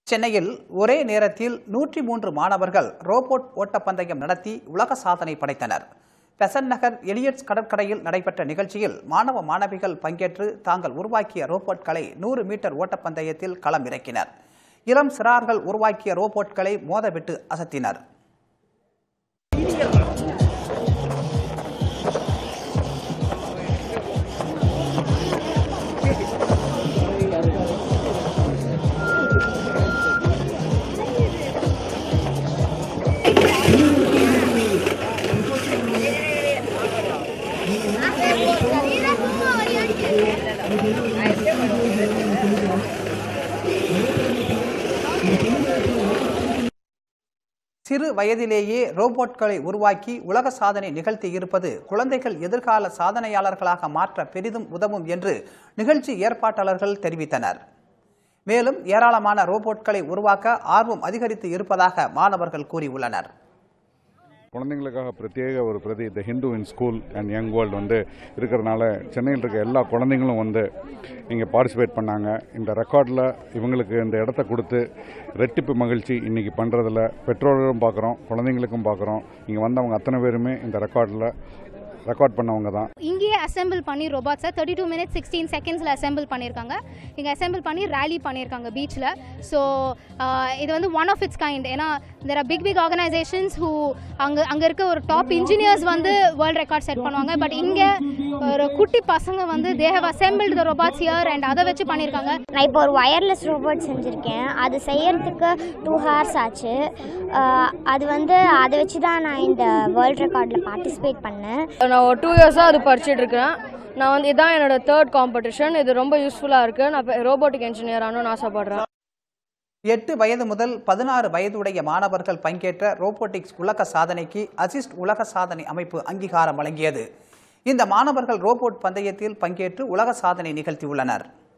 சென்னையில் ஒரே நேரத்தில் நூற்றி மூன்று மாணவர்கள் ரோபோட் ஓட்டப்பந்தயம் நடத்தி உலக சாதனை படைத்தனர் பெசன் நகர் எலியட்ஸ் கடற்கரையில் நடைபெற்ற நிகழ்ச்சியில் மாணவ மாணவிகள் பங்கேற்று தாங்கள் உருவாக்கிய ரோபோட்களை நூறு மீட்டர் ஓட்டப்பந்தயத்தில் களம் இறக்கினர் இளம் சிறார்கள் உருவாக்கிய ரோபோட்களை மோதவிட்டு அசத்தினர் சிறு வயதிலேயே ரோபோட்களை உருவாக்கி உலக சாதனை நிகழ்த்தி இருப்பது குழந்தைகள் எதிர்கால சாதனையாளர்களாக மாற்ற பெரிதும் உதவும் என்று நிகழ்ச்சி ஏற்பாட்டாளர்கள் தெரிவித்தனர் மேலும் ஏராளமான ரோபோட்களை உருவாக்க ஆர்வம் அதிகரித்து இருப்பதாக மாணவர்கள் கூறியுள்ளனர் குழந்தைங்களுக்காக பிரத்யேக ஒரு பிரதி the Hindu in school and young world வந்து இருக்கிறனால சென்னையில் இருக்க எல்லா குழந்தைங்களும் வந்து இங்கே பார்ட்டிசிபேட் பண்ணாங்க இந்த ரெக்கார்டில் இவங்களுக்கு இந்த இடத்த கொடுத்து ரெட்டிப்பு மகிழ்ச்சி இன்னைக்கு பண்ணுறதுல பெற்றோர்களும் பார்க்குறோம் குழந்தைங்களுக்கும் பார்க்குறோம் இங்கே வந்தவங்க அத்தனை பேருமே இந்த ரெக்கார்டில் ரெக்கார்ட் பண்ணவங்க தான் இங்கேயே அசெம்பிள் பண்ணி ரோபாட்ஸை தேர்ட்டி டூ மினிட்ஸ் சிக்ஸ்டீன் செகண்ட்ஸில் அசெம்பிள் பண்ணியிருக்காங்க இங்கே அசெம்பிள் பண்ணி ரேலி பண்ணியிருக்காங்க பீச்சில் ஸோ இது வந்து ஒன் ஆஃப் இட்ஸ் கைண்ட் ஏன்னா there are big big organisations who அங்கே அங்கே இருக்க ஒரு டாப் இன்ஜினியர்ஸ் வந்து வேர்ல்ட் ரெக்கார்ட் செட் பண்ணுவாங்க பட் இங்கே ஒரு குட்டி பசங்க வந்து they have assembled the robots here and அதை வச்சு பண்ணியிருக்காங்க நான் இப்போ ஒரு ஒயர்லெஸ் ரோபோட் செஞ்சுருக்கேன் அது செய்யறதுக்கு டூ ஹவர்ஸ் ஆச்சு அஹ் அது வந்து அதை வச்சு தான் நான் இந்த வேர்ல்ட் ரெக்கார்டில் பார்ட்டிசிபேட் பண்ணேன் நான் ஒரு டூ இயர்ஸாக அது படிச்சுட்டு இருக்கேன் நான் வந்து இதான் என்னோட தேர்ட் காம்படிஷன் இது ரொம்ப யூஸ்ஃபுல்லாக இருக்குது நான் ரோபோட்டிக் இன்ஜினியர் ஆகணும்னு ஆசைப்பட்றேன் எட்டு வயது முதல் பதினாறு வயதுடைய மாணவர்கள் பங்கேற்ற ரோபோட்டிக்ஸ் உலக சாதனைக்கு அசிஸ்ட் உலக சாதனை அமைப்பு அங்கீகாரம் வழங்கியது இந்த மாணவர்கள் ரோபோட் பந்தயத்தில் பங்கேற்று உலக சாதனை நிகழ்த்தியுள்ளனர்